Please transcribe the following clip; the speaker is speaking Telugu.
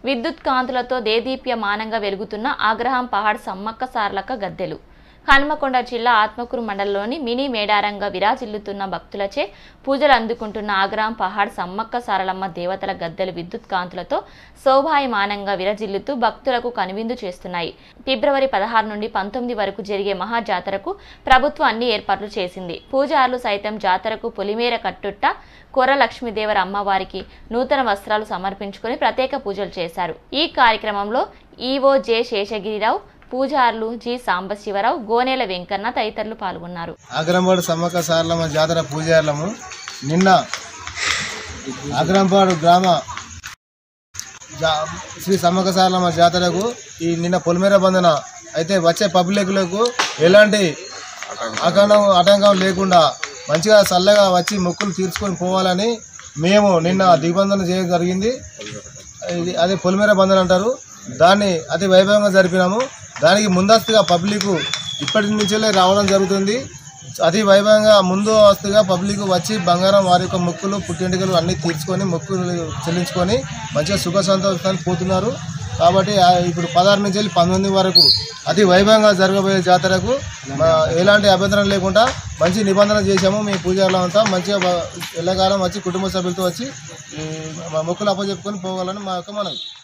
విద్యుత్ కాంతులతో దేదీప్యమానంగా వెలుగుతున్న ఆగ్రహం పహాడ్ సమ్మక్క సార్లక గద్దెలు హనుమకొండ జిల్లా ఆత్మకూరు మండలంలోని మినీ మేడారంగా విరాజిల్లుతున్న భక్తులచే పూజలు అందుకుంటున్న ఆగ్రహం పహాడ్ సమ్మక్క సారలమ్మ దేవతల గద్దెలు విద్యుత్ కాంతులతో శోభాయమానంగా విరజిల్లుతూ భక్తులకు కనువిందు చేస్తున్నాయి ఫిబ్రవరి పదహారు నుండి పంతొమ్మిది వరకు జరిగే మహా జాతరకు ప్రభుత్వం అన్ని ఏర్పాట్లు చేసింది పూజారులు సైతం జాతరకు పొలిమేర కట్టుట్ట కొర లక్ష్మీదేవర అమ్మవారికి నూతన వస్త్రాలు సమర్పించుకొని ప్రత్యేక పూజలు చేశారు ఈ కార్యక్రమంలో ఈవో జె శేషగిరిరావు పూజారులు జి సాంబశివరావు గోనెల వెంకన్న తదితరులు పాల్గొన్నారు ఆగ్రంపాడు సమ్మక్క సారలమ్మ జాతర పూజారులము నిన్న ఆగ్రంపాడు గ్రామ జా- శ్రీ సమ్మక్క సారలమ్మ జాతరకు ఈ నిన్న పొలిమేర బంధన అయితే వచ్చే పబ్లిక్లకు ఎలాంటి ఆటంకం ఆటంకం లేకుండా మంచిగా చల్లగా వచ్చి మొక్కులు తీర్చుకొని పోవాలని మేము నిన్న దిగ్బంధన చేయడం జరిగింది ఇది అదే పొలిమేర బంధన అంటారు దాన్ని అతి వైభవంగా జరిపినాము దానికి ముందస్తుగా పబ్లిక్ ఇప్పటి నుంచే రావడం జరుగుతుంది అతి వైభవంగా ముందు వస్తుగా పబ్లిక్ వచ్చి బంగారం వారి యొక్క మొక్కులు పుట్టింటికలు అన్ని తీర్చుకొని మొక్కులు చెల్లించుకొని మంచిగా సుఖ సంతోషాన్ని పోతున్నారు కాబట్టి ఆ ఇప్పుడు పదహారు నుంచి వెళ్ళి పంతొమ్మిది వరకు అతి వైభవంగా జరగబోయే జాతరకు మా ఎలాంటి అభ్యంతరం లేకుండా మంచి నిబంధన చేశాము మీ పూజారులు అంతా మంచిగా బ- ఎల్లకాలం వచ్చి కుటుంబ సభ్యులతో వచ్చి ఈ మా మొక్కులు అప్పచెప్పుకొని పోవాలని మా యొక్క మనవి